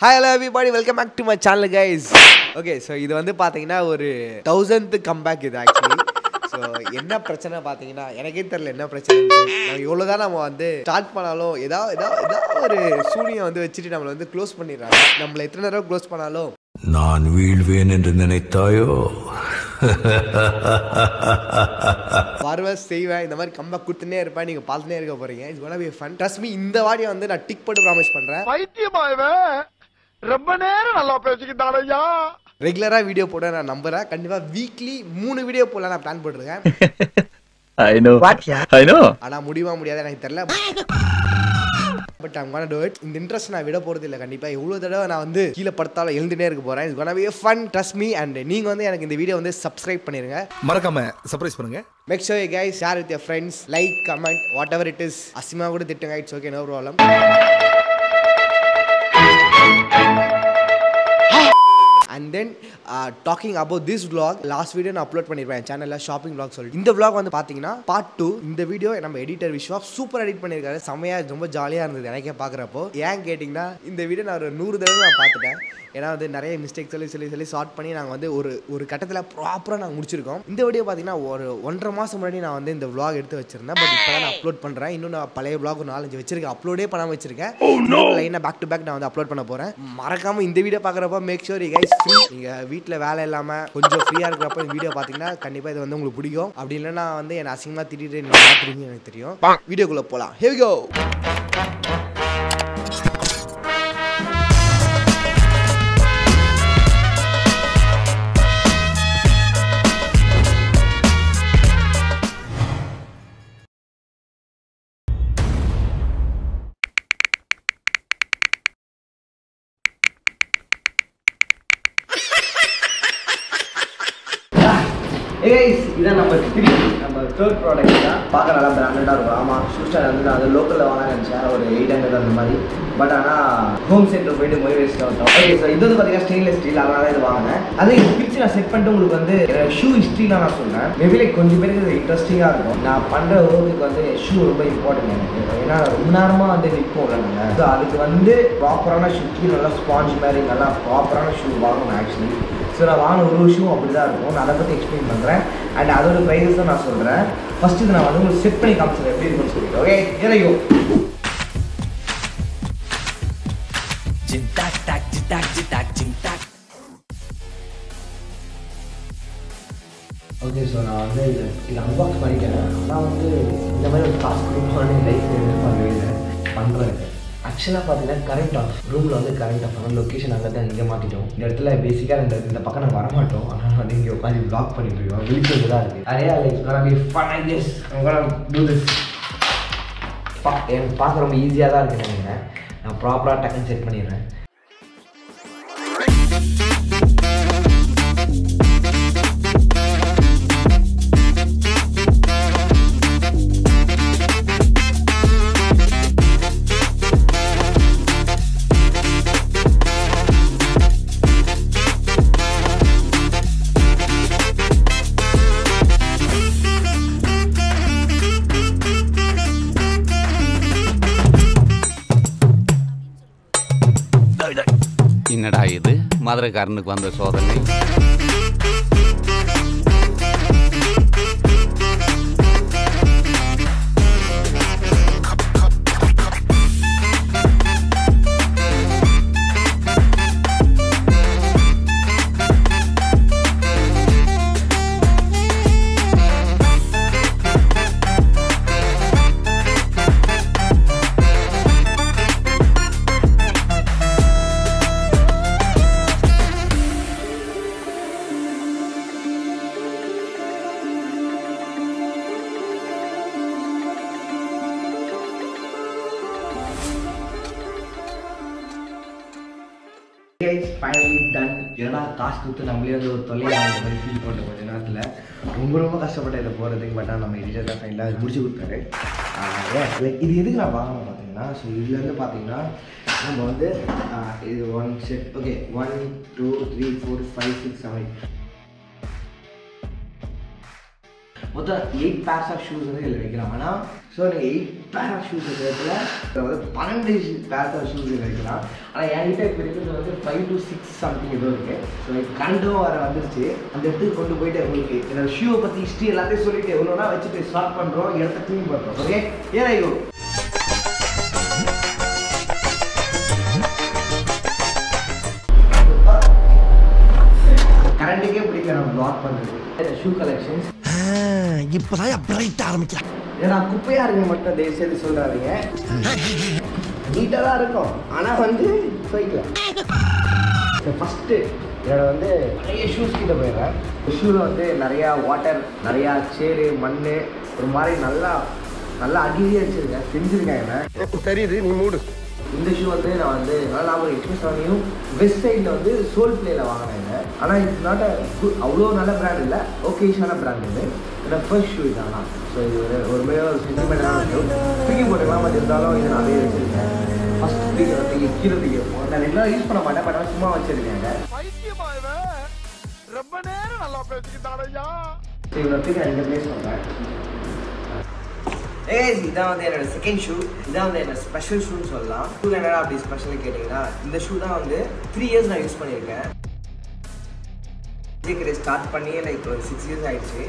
Hi hello everybody welcome back to my channel guys okay so இது வந்து பார்த்தீங்கன்னா ஒரு தௌசண்ட் கம்பேக் இது ஆக்சுவலி ஸோ என்ன பிரச்சனை பார்த்தீங்கன்னா எனக்கே தெரில என்ன பிரச்சனை நம்ம எவ்வளோ தான் நம்ம வந்து ஸ்டார்ட் பண்ணாலும் ஏதாவது ஏதாவது ஏதாவது ஒரு சூனியை வந்து வச்சுட்டு நம்மளை வந்து க்ளோஸ் பண்ணிடுறாங்க நம்மளை எத்தனை தடவை க்ளோஸ் பண்ணாலும் நான் வீழ்வேன் என்று நினைத்தாயோ வருவேன் செய்வேன் இந்த மாதிரி கம்பேக் கொடுத்துனே இருப்பேன் நீங்கள் பார்த்துனே இருக்க போறீங்க it's gonna be fun trust me இந்த வாடியை வந்து நான் டிக் போட்டு ப்ராமிஸ் பண்ணுறேன் பைத்தியமா இவன் ரொம்ப நேரம் நல்லா பேசிக்கிட்டான் ஐயா ரெகுலராக வீடியோ போட நான் நம்புறேன் கண்டிப்பாக வீக்லி மூணு வீடியோ போடலாம் நான் பிளான் போட்டிருக்கேன் I know. I know. ஆனால் முடியுமா முடியாது எனக்கு தெரியல but I'm gonna do it இந்த இன்ட்ரெஸ்ட் நான் விட போகிறது இல்லை கண்டிப்பாக எவ்வளோ தடவை நான் வந்து கீழே படுத்தாலும் எழுந்துட்டே இருக்க போகிறேன் இது gonna be a fun trust me and நீங்கள் வந்து எனக்கு இந்த வீடியோ வந்து சப்ஸ்கிரைப் பண்ணிருங்க மறக்காம சர்ப்ரைஸ் பண்ணுங்க make show guys share with your friends like comment whatever it is Asima கூட திட்டுங்க it's okay no problem and then talking about this vlog last video நான் அப்லோட் பண்ணிருப்பேன் என் சேனலில் ஷாப்பிங் vlog சொல்லி இந்த vlog வந்து பார்த்தீங்கன்னா பார்ட் டூ இந்த வீடியோ நம்ம எடிட்டர் விஸ்வா சூப்பர் எடிட் பண்ணியிருக்காரு செம்மையா ரொம்ப ஜாலியாக இருந்தது எனக்கே பார்க்குறப்போ ஏன் கேட்டிங்கன்னா இந்த வீடியோ நான் ஒரு நூறு தடவை நான் பார்த்துட்டேன் ஏன்னா வந்து நிறைய மிஸ்டேக் சொல்லி சொல்லி சொல்லி ஷார்ட் பண்ணி நாங்கள் வந்து ஒரு ஒரு கட்டத்தில் ப்ராப்பராக நாங்கள் முடிச்சிருக்கோம் இந்த வீடியோ பார்த்தீங்கன்னா ஒரு ஒன்றரை மாதம் முன்னாடி நான் வந்து இந்த vlog எடுத்து வச்சிருந்தேன் பட் இப்போ தான் நான் அப்லோட் பண்ணுறேன் இன்னும் நான் பழைய vlog ஒரு நாலஞ்சு வச்சிருக்கேன் அப்லோடே பண்ணாமல் வச்சிருக்கேன் லைனாக பேக் டு பேக் நான் வந்து அப்லோட் பண்ண போகிறேன் மறக்காமல் இந்த வீடியோ பார்க்குறப்ப மேக் ஷூர் கைஸ் ஃப்ரீ நீங்கள் வீட்டில் வேலை இல்லாமல் கொஞ்சம் ஃப்ரீயாக இருக்கிறப்ப இந்த வீடியோ பார்த்தீங்கன்னா கண்டிப்பாக இது வந்து உங்களுக்கு பிடிக்கும் அப்படி இல்லைன்னா வந்து என்னை அசிங்கமாக திட்டிட்டு நீங்கள் பார்த்துருவீங்க எனக்கு தெரியும் வீடியோக்குள்ளே போகலாம் ஹேவி கோ ஏஸ் இதான் நம்ம த்ரீ நம்ம தேர்ட் ப்ராடக்ட் தான் பார்க்க நல்லா பிராண்டடாக இருக்கும் ஆமாம் ஷூ ஸ்டார் வந்து நான் அது லோக்கலில் வாங்க நினச்சேன் ஒரு எயிட் ஹண்ட்ரட் அந்த மாதிரி பட் ஆனால் ஹோம் சென்டர் போயிட்டு மொய் வேஸ்ட் ஆகும் ஓகே சார் இது வந்து பார்த்தீங்கன்னா ஸ்டெயின்லெஸ் ஸ்டீல் அதனால இது வாங்கினேன் அதே இது பிரிச்சு நான் செட் பண்ணிட்டு உங்களுக்கு வந்து ஷூ ஹிஸ்ட்ரிலாம் நான் சொல்கிறேன் மேபி லைக் கொஞ்சம் பேருக்கு இது இன்ட்ரெஸ்டிங்காக இருக்கும் நான் பண்ணுற ஒர்க்குக்கு வந்து ஷூ ரொம்ப இம்பார்ட்டன்ட் எனக்கு ஏன்னா ரொம்ப நேரமாக வந்து நிற்போம்ல நாங்கள் ஸோ அதுக்கு வந்து ப்ராப்பரான ஷூ கீழே நல்லா ஸ்பாஞ்ச் மாதிரி நல்லா ப்ராப்பரான ஷூ வாங்கணும் ஆக்சுவலி ஸோ நான் வாங்கின ஒரு விஷயம் அப்படி தான் இருக்கும் நான் அதை பற்றி எக்ஸ்பிளைன் பண்ணுறேன் அண்ட் அதோட ப்ரைஸஸ் தான் நான் சொல்கிறேன் ஃபஸ்ட்டு இது நான் வந்து உங்களுக்கு செட் பண்ணி காமிச்சிடுறேன் எப்படி இருக்குன்னு சொல்லிட்டு ஓகே இறையும் ஓகே ஸோ நான் வந்து இது இது அன்பாக்ஸ் பண்ணிக்கிறேன் ஆனால் வந்து இந்த மாதிரி ஒரு காசு கொடுக்கணும்னு லைஃப் எதிர்பார்க்கவே இல்லை பண்ணுறேன் ஆக்சுவலாக பார்த்தீங்கன்னா கரண்ட் ஆஃப் ரூமில் வந்து கரண்ட் ஆஃப் ஆனால் லொக்கேஷன் அங்கே தான் இங்கே மாற்றிட்டோம் இந்த இடத்துல பேசிக்காக இந்த இந்த பக்கம் நாங்கள் வரமாட்டோம் ஆனால் வந்து இங்கே உட்காந்து பிளாக் பண்ணிட்டு இருக்கோம் வெளிச்சது தான் இருக்குது நிறையா like fun I this do this பா எனக்கு பார்க்க ரொம்ப ஈஸியாக தான் இருக்குன்னு நினைக்கிறேன் நான் ப்ராப்பராக டக்குன்னு செட் பண்ணிடுறேன் என்னடா இது மதுரைக்காரனுக்கு வந்த சோதனை கைஸ் ஃபைனலி டன் ஏன்னா காசு கொடுத்து நம்மளே வந்து ஒரு தொல்லை வாங்குற மாதிரி ஃபீல் பண்ணுறோம் கொஞ்ச நேரத்தில் ரொம்ப ரொம்ப கஷ்டப்பட்டேன் இதை போகிறதுக்கு பட் ஆனால் நம்ம எடிட்டர் தான் ஃபைனலாக அது முடிச்சு கொடுத்தாரு ஆஹ் yeah, like இது எதுக்கு நான் வாங்கணும் பார்த்தீங்கன்னா ஸோ இதுலேருந்து பார்த்தீங்கன்னா நம்ம வந்து ஆஹ் இது one set okay one two three four five six seven மொத்தம் எயிட் பேர்ஸ் ஆஃப் ஷூஸ் வந்து இதில் வைக்கலாம் ஆனால் ஸோ நீங்கள் எயிட் பேர் ஆஃப் ஷூஸ் இருக்கிறதுல இதில் வந்து பன்னெண்டு பேர்ஸ் ஆஃப் ஷூஸ் இதில் வைக்கலாம் ஆனால் என்கிட்ட இப்போ இருக்கிறது வந்து ஃபைவ் டு சிக்ஸ் சம்திங் ஏதோ இருக்குது ஸோ இப்போ கரண்டும் வர வந்துருச்சு அந்த இடத்துக்கு கொண்டு போயிட்டு உங்களுக்கு என்னோட ஷூவை பற்றி ஹிஸ்ட்ரி எல்லாத்தையும் சொல்லிட்டு எவ்வளோனா வச்சுட்டு ஸ்டார்ட் பண்ணுறோம் இடத்த க்ளீன் பண்ணுறோம் ஓகே ஏன் ஐயோ கரண்ட்டுக்கே பிடிக்க நம்ம பிளாக் பண்ணுறது ஷூ கலெக்ஷன்ஸ் இப்பதான் பிரைட் ஆரம்பிக்கிறான் ஏன்னா குப்பையாக இருக்க மட்டும் தயவு செய்து சொல்கிறாதீங்க நீட்டாக தான் இருக்கும் ஆனால் வந்து துவைக்கல ஃபஸ்ட்டு என்னோட வந்து நிறைய ஷூஸ் கிட்ட போயிடுறேன் ஷூவில் வந்து நிறையா வாட்டர் நிறையா சேரு மண் ஒரு மாதிரி நல்லா நல்லா அடியே வச்சுருக்கேன் செஞ்சுருக்கேன் என்ன தெரியுது நீ மூடு இந்த ஷூ வந்து நான் வந்து நல்லா ஒரு எக்ஸ்பிரஸ் வாங்கியும் வெஸ்ட் சைடில் வந்து சோல் பிளேயில் வாங்கினேன் ஆனால் இட்ஸ் நாட் குட் அவ்வளோ நல்ல பிராண்ட் இல்லை ஓகேஷான பிராண்ட் இது என்னோட ஃபர்ஸ்ட் ஷூ இதானா ஸோ இது ஒரு ஒரு மேலே ஒரு சென்டிமெண்டான ஷூ தூக்கி போட்டுக்கலாம் பட் இருந்தாலும் இது நான் அப்படியே வச்சுருக்கேன் ஃபஸ்ட் தூக்கி தூக்கி கீழே தூக்கி வைப்போம். நான் ரெகுலராக யூஸ் பண்ண மாட்டேன் பட் சும்மா வச்சுருக்கேன் பைத்தியமா இவன் ரொம்ப நேரம் நல்லா பேசிக்கிட்டாடையா ஸோ இவ்வளோ தூக்கி நான் ரெண்டு பிளேஸ் பண்ணுறேன் ஏஸ் இதான் வந்து என்னோட செகண்ட் ஷூ இதான் வந்து என்னோட ஸ்பெஷல் ஷூன்னு சொல்லலாம் ஷூ என்னடா அப்படி ஸ்பெஷல் கேட்டிங்கன்னா இந்த ஷூ தான் வந்து த்ரீ இயர்ஸ் நான் யூஸ் பண்ணியிருக்கேன் விஜய் ஸ்டார்ட் பண்ணியே லைக் ஒரு சிக்ஸ் இயர்ஸ் ஆயிடுச்சு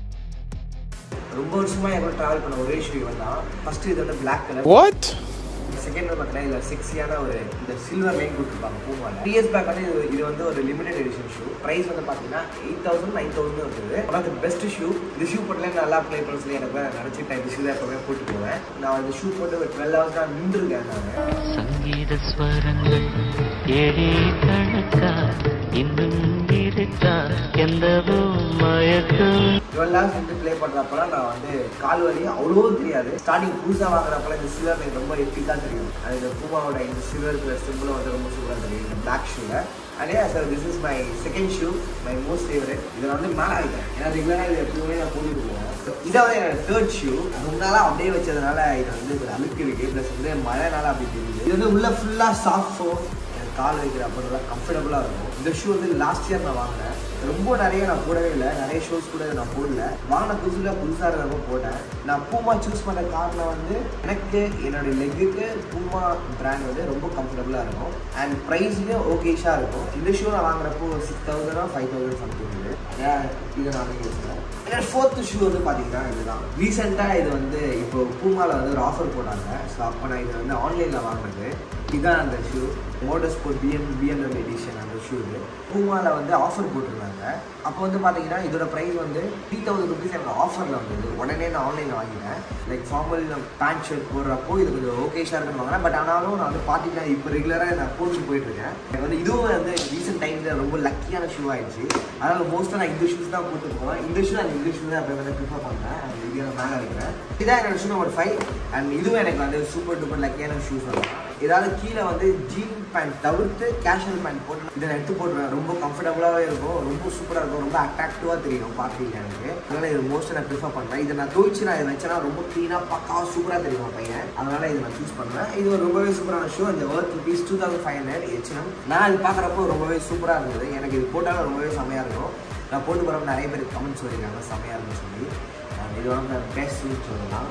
ரொம்ப வருஷமா என் கூட ட்ராவல் பண்ண ஒரே ஷூ இவன் தான் ஃபர்ஸ்ட் இது வந்து பிளாக் கலர் வாட் செகண்ட் வந்து பார்த்தீங்கன்னா இதில் செக்ஸியான ஒரு இந்த சில்வர் லைன் கொடுத்துருப்பாங்க பூமால த்ரீ இயர்ஸ் பேக் வந்து இது இது வந்து ஒரு லிமிடெட் எடிஷன் ஷூ ப்ரைஸ் வந்து பார்த்தீங்கன்னா எயிட் தௌசண்ட் நைன் தௌசண்ட் இருக்குது one of the best shoe இந்த ஷூ போட்டுல நல்லா ப்ளே பண்ண சொல்லி எனக்கு நினச்சிட்டேன் இந்த ஷூ தான் எப்பவுமே போட்டு போவேன் நான் இந்த ஷூ போட்டு ஒரு டுவெல் ஹவர்ஸ் தான் நின்றுருக்கேன் நான் சங்கீத ஸ்வரங்கள் ஏழே கணக்கா இன்னும் இருக்கா எந்தவோ மயக்கம் டுவெல் ஹவர்ஸ் வந்து ப்ளே பண்ணுறப்பலாம் நான் வந்து கால் வலி அவ்வளோ தெரியாது ஸ்டார்டிங் புதுசாக வாங்குறப்பல இந்த சில்வர் லைன் ரொம்ப எப்பிக்காக தெரியும் அது இந்த பூமாவோட இந்த சில்வர் கலர் சிம்பிளும் வந்து ரொம்ப சூப்பராக தெரியும் இந்த பிளாக் ஷூவில் அதே sir this is my second shoe my most favourite இதை நான் வந்து மேலே ஆகிட்டேன் ஏன்னா ரெகுலராக இது எப்பவுமே நான் போட்டுட்டு போவேன் இதை வந்து என்னோட தேர்ட் ஷூ ரொம்ப நாளாக அப்படியே வச்சதுனால இது வந்து ஒரு அழுக்கு இருக்கு ப்ளஸ் வந்து மழைனால அப்படி தெரியுது இது வந்து உள்ள ஃபுல்லாக சாஃப்ட் ஃபோம் எனக்கு கால் வைக்கிறப்ப நல்லா கம்ஃபர்டபுளாக இருக்கும் இந்த ஷூ வந்து லாஸ்ட் இயர் நான் வாங்கினேன் ரொம்ப நிறைய நான் போடவே இல்லை நிறைய ஷூஸ் கூட நான் போடல வாங்கின புதுசில் புதுசாக இருக்கிறப்ப போட்டேன் நான் பூமா சூஸ் பண்ண காரணம் வந்து எனக்கு என்னோட லெக்குக்கு பூமா பிராண்ட் வந்து ரொம்ப கம்ஃபர்டபுளாக இருக்கும் அண்ட் ப்ரைஸ்லேயும் ஓகேஷாக இருக்கும் இந்த ஷூ நான் வாங்குறப்போ சிக்ஸ் தௌசண்டா ஃபைவ் தௌசண்ட் சம்திங் இது ஏன் இதை நான் யோசிச்சேன் என்னோட ஃபோர்த்து ஷூ வந்து பார்த்தீங்கன்னா இதுதான் ரீசெண்டாக இது வந்து இப்போ பூமாவில் வந்து ஒரு ஆஃபர் போட்டாங்க ஸோ அப்போ நான் இதை வந்து ஆன்லைனில் வாங்கினது இதுதான் அந்த shoe motor sport BM BMW edition அந்த ஷூ இது பூமாவில் வந்து ஆஃபர் போட்டிருந்தாங்க அப்போ வந்து பார்த்தீங்கன்னா இதோட ப்ரைஸ் வந்து த்ரீ தௌசண்ட் ருபீஸ் எனக்கு ஆஃபரில் வந்தது உடனே நான் ஆன்லைனில் வாங்கினேன் லைக் ஃபார்மல் பேண்ட் ஷர்ட் போடுறப்போ இது கொஞ்சம் ஓகேஷாக இருக்குன்னு வாங்கினேன் பட் ஆனாலும் நான் வந்து பார்த்தீங்கன்னா இப்போ ரெகுலராக நான் போட்டு போயிட்டுருக்கேன் எனக்கு வந்து இதுவும் வந்து ரீசெண்ட் டைமில் ரொம்ப லக்கியான ஷூ ஆயிடுச்சு அதனால் மோஸ்ட்டாக நான் இந்த ஷூஸ் தான் போட்டு போவேன் இந்த ஷூ நான் இந்த ஷூ தான் எப்போ வந்து ப்ரிஃபர் பண்ணேன் அது இங்கே நான் மேலே இருக்கிறேன் இதான் என்னோட ஷூ நம்பர் ஃபைவ் அண்ட் இதுவும் எனக்கு வந்து சூப்பர் டூப்பர் லக்கியான ஷூ சொல்லலாம் ஏதாவது கீழே வந்து ஜீன் பேண்ட் தவிர்த்து கேஷுவல் பேண்ட் போட்டு இதை நான் எடுத்து போட்டுருவேன் ரொம்ப கம்ஃபர்டபுளாகவே இருக்கும் ரொம்ப சூப்பராக இருக்கும் ரொம்ப அட்ராக்டிவாக தெரியும் பார்க்குறீங்க எனக்கு அதனால் இது மோஸ்ட்டாக நான் ப்ரிஃபர் பண்ணுறேன் இதை நான் துவைச்சு நான் இதை வச்சேன்னா ரொம்ப க்ளீனாக பக்காவாக சூப்பராக தெரியும் என் பையன் அதனால் இதை நான் சூஸ் பண்ணுவேன் இது ஒரு ரொம்பவே சூப்பரான ஷூ அந்த worth rupees two thousand five hundred hmm நான் இது பார்க்குறப்போ ரொம்பவே சூப்பராக இருந்தது எனக்கு இது போட்டாலும் ரொம்பவே செமையாக இருக்கும் நான் போட்டு போகிறப்ப நிறைய பேர் கமெண்ட்ஸ் சொல்லியிருக்காங்க செமையாக இருக்குன்னு சொல்லி அஹ் இது வந்து பெஸ்ட் ஷூஸ் சொல்லலாம்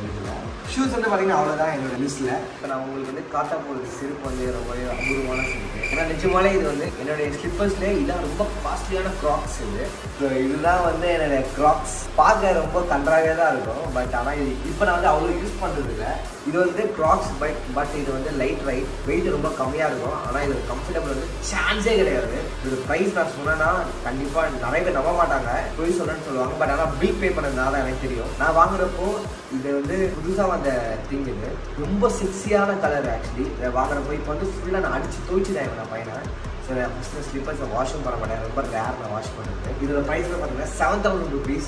ஷூஸ் வந்து பார்த்தீங்கன்னா அவ்வளோதான் என்னோட லிஸ்ட்டில் இப்போ நான் உங்களுக்கு வந்து காட்டா போகிறது செருப்பு வந்து ரொம்பவே அபூர்வமான செருப்பு ஏன்னா நிஜமாலே இது வந்து என்னுடைய ஸ்லிப்பர்ஸ்லேயே இதான் ரொம்ப காஸ்ட்லியான க்ராக்ஸ் இது ஸோ இதுதான் வந்து என்னோட க்ராக்ஸ் பார்க்க ரொம்ப கன்றாவே தான் இருக்கும் பட் ஆனால் இது இப்போ நான் வந்து அவ்வளோ யூஸ் பண்ணுறது இல்லை இது வந்து க்ராக்ஸ் பட் பட் இது வந்து லைட் ரைட் வெயிட் ரொம்ப கம்மியாக இருக்கும் ஆனால் இது கம்ஃபர்டபுள் வந்து சான்ஸே கிடையாது இது ப்ரைஸ் நான் சொன்னேன்னா கண்டிப்பாக நிறைய பேர் நம்ப மாட்டாங்க போய் சொல்றேன்னு சொல்லுவாங்க பட் ஆனால் பில் பே பண்ணதுனால தான் எனக்கு தெரியும் நான் வாங்குறப்போ இது வந்து புதுசாக வந்த திங் இது ரொம்ப செக்ஸியான கலர் ஆக்சுவலி இதை வாங்குறப்போ இப்போ வந்து ஃபுல்லாக நான் அடிச்சு துவைச்சுதான் நான் பையனை ஸோ நான் ஃபஸ்ட்டு ஸ்லிப்பர்ஸை வாஷும் பண்ண மாட்டேன் ரொம்ப ரேர் நான் வாஷ் பண்ணுறது இதோட ப்ரைஸ் பார்த்தீங்கன்னா செவன் தௌசண்ட் ருபீஸ்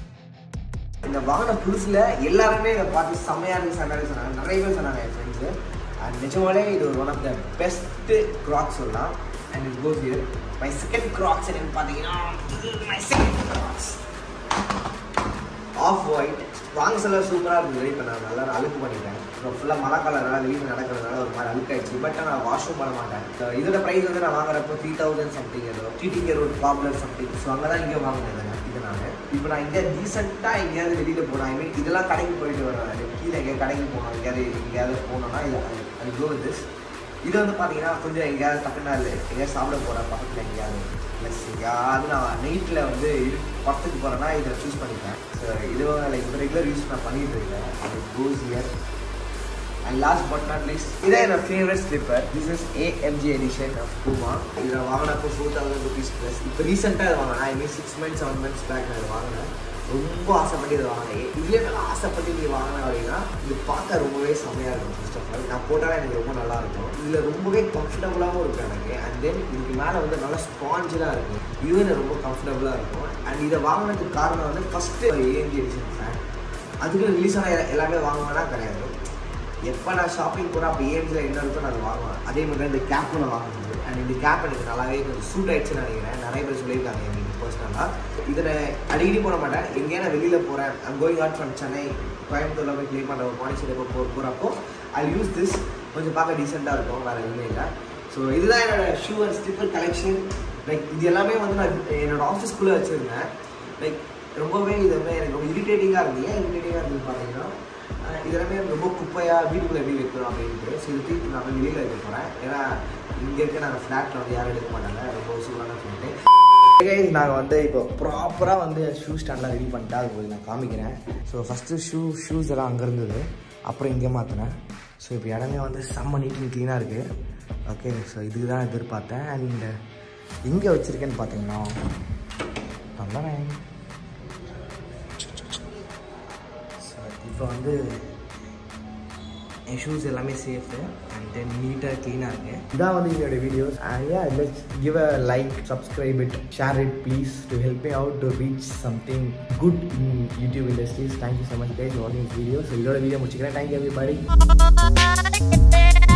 இந்த வாங்கின புதுசில் எல்லாருமே இதை பார்த்து செம்மையாக இருக்கு செம்மையாக இருக்கு சொன்னாங்க நிறைய பேர் சொன்னாங்க என் ஃப்ரெண்ட்ஸு அண்ட் நிஜமாலே இது ஒரு one of the best Crocs சொல்லலாம் and it goes here my second Crocs என்னன்னு பார்த்தீங்கன்னா my second Crocs of white வாங்க சொல்ல சூப்பராக இருந்தது இப்போ நான் நல்லா அழுக்கு பண்ணிட்டேன் இப்போ ஃபுல்லாக மழை காலனால வெளியில் நடக்கிறதுனால ஒரு மாதிரி அழுக்காயிடுச்சு பட் நான் வாஷும் பண்ண மாட்டேன் So, இதோட ப்ரைஸ் வந்து நான் வாங்குறப்போ த்ரீ தௌசண்ட் சம்திங் ஏதோ TTK road popular something so அங்கே தான் இங்கே வாங்கினேன் வச்சுருக்கேன் நான் இப்போ நான் இங்கே ரீசெண்டாக எங்கேயாவது வெளியில் போனேன் ஐ மீன் இதெல்லாம் கடைக்கு போயிட்டு வரேன் கீழே எங்கேயாவது கடைக்கு போனோம் எங்கேயாவது எங்கேயாவது போனோம்னா இது அது கோ திஸ் இது வந்து பார்த்தீங்கன்னா கொஞ்சம் எங்கேயாவது டக்குனா இல்லை எங்கேயாவது சாப்பிட போகிறேன் பக்கத்தில் எங்கேயாவது ப்ளஸ் எங்கேயாவது நான் நைட்டில் வந்து இரு படத்துக்கு போகிறேன்னா இதை சூஸ் பண்ணிப்பேன் ஸோ இது லைக் ரெகுலர் யூஸ் நான் பண்ணிட்டு இருக்கேன் அது goes here and last but not least இதான் என்னோட favourite slipper this is AMG edition of Puma இதில் வாங்கினப்போ ஃபோர் தௌசண்ட் ருபீஸ் ப்ளஸ் இப்போ ரீசெண்டாக இதை வாங்கினேன் I mean six months seven months back நான் இதை வாங்கினேன் ரொம்ப ஆசைப்பட்டு இதை வாங்கினேன் இதுலேயே நல்லா ஆசைப்பட்டு இது வாங்கினேன் அப்படின்னா இது பார்க்க ரொம்பவே செம்மையாக இருக்கும் ஃபர்ஸ்ட் ஆஃப் ஆல் நான் போட்டால் எனக்கு ரொம்ப நல்லா இருக்கும் இதில் ரொம்பவே கம்ஃபர்டபுளாகவும் இருக்கும் எனக்கு அண்ட் தென் இதுக்கு மேலே வந்து நல்லா ஸ்பாஞ்சாக இருக்கும் இதுவும் எனக்கு ரொம்ப கம்ஃபர்டபுளாக இருக்கும் அண்ட் இதை வாங்கினதுக்கு காரணம் வந்து ஃபஸ்ட்டு ஏஎம்ஜி எடிஷன் ஃபேன் அதுக்கு ரிலீஸ் ஆன எ- எல்லாமே வாங்குவேன்னா கிடையாது எப்போ நான் ஷாப்பிங் போகிறேன் அப்போ ஏஎம்ஜியில் என்ன இருக்கோ நான் அதை வாங்குவேன் அதே மாதிரி தான் இந்த கேப்பும் நான் வாங்குறது அண்ட் இந்த கேப் எனக்கு நல்லாவே கொஞ்சம் சூட் ஆயிடுச்சுன்னு நினைக்கிறேன் நிறைய பேர் சொல்லியிருக்காங்க எனக்கு பர்சனலாக இதில் அடிக்கடி போட மாட்டேன் எங்கேயா நான் வெளியில் போகிறேன் I'm going out from Chennai கோயம்புத்தூரில் போய் ப்ளே பண்ணுற ஒரு பாண்டிச்சேரி போ போகிறப்போ ஐ யூஸ் திஸ் கொஞ்சம் பார்க்க டீசெண்டாக இருக்கும் வேறு எதுவுமே இல்லை ஸோ இதுதான் என்னோட shoe and slipper collection like இது எல்லாமே வந்து நான் என்னோட ஆஃபீஸ்க்குள்ளே வச்சுருந்தேன் லைக் ரொம்பவே இது வந்து எனக்கு ரொம்ப இரிட்டேட்டிங்காக இருந்தது ஏன் இரிட்டேட்டிங்காக இருந்தது பார்த்தீங்கன்னா ஆஹ் இது எல்லாமே ரொம்ப குப்பையாக வீட்டுக்குள்ளே எப்படி வைக்கிறோம் அப்படின்ட்டு ஸோ இது தூக்கி நான் போய் வெளியில் வைக்க போகிறேன் ஏன்னா இங்கே இருக்க நாங்கள் ஃப்ளாட்டில் வந்து யாரும் எடுக்க மாட்டாங்க ரொம்ப சூடான ஃப்ளாட்டு நாங்கள் வந்து இப்போ ப்ராப்பராக வந்து ஷூ ஸ்டாண்ட்லாம் ரெடி பண்ணிட்டு அது உங்களுக்கு நான் காமிக்கிறேன் ஸோ ஃபஸ்ட்டு ஷூ ஷூஸ் எல்லாம் அங்கே இருந்தது அப்புறம் இங்கே மாற்றினேன் ஸோ இப்போ இடமே வந்து செம்ம நீட் அண்ட் க்ளீனாக இருக்குது ஓகே ஸோ இதுக்கு தான் எதிர்பார்த்தேன் அண்ட் எங்கே வச்சுருக்கேன்னு பார்த்தீங்கன்னா அதான் ஸோ இப்போ வந்து என் ஷூஸ் எல்லாமே சேஃபு அண்ட் தென் நீட்டாக க்ளீனாக இருக்கு இதான் வந்து என்னோட videos and yeah let's give a like subscribe it share it please to help me out to reach something good in YouTube industries thank you so much guys வாட்சிங் video so இதோட video முடிச்சுக்கிறேன் thank you every body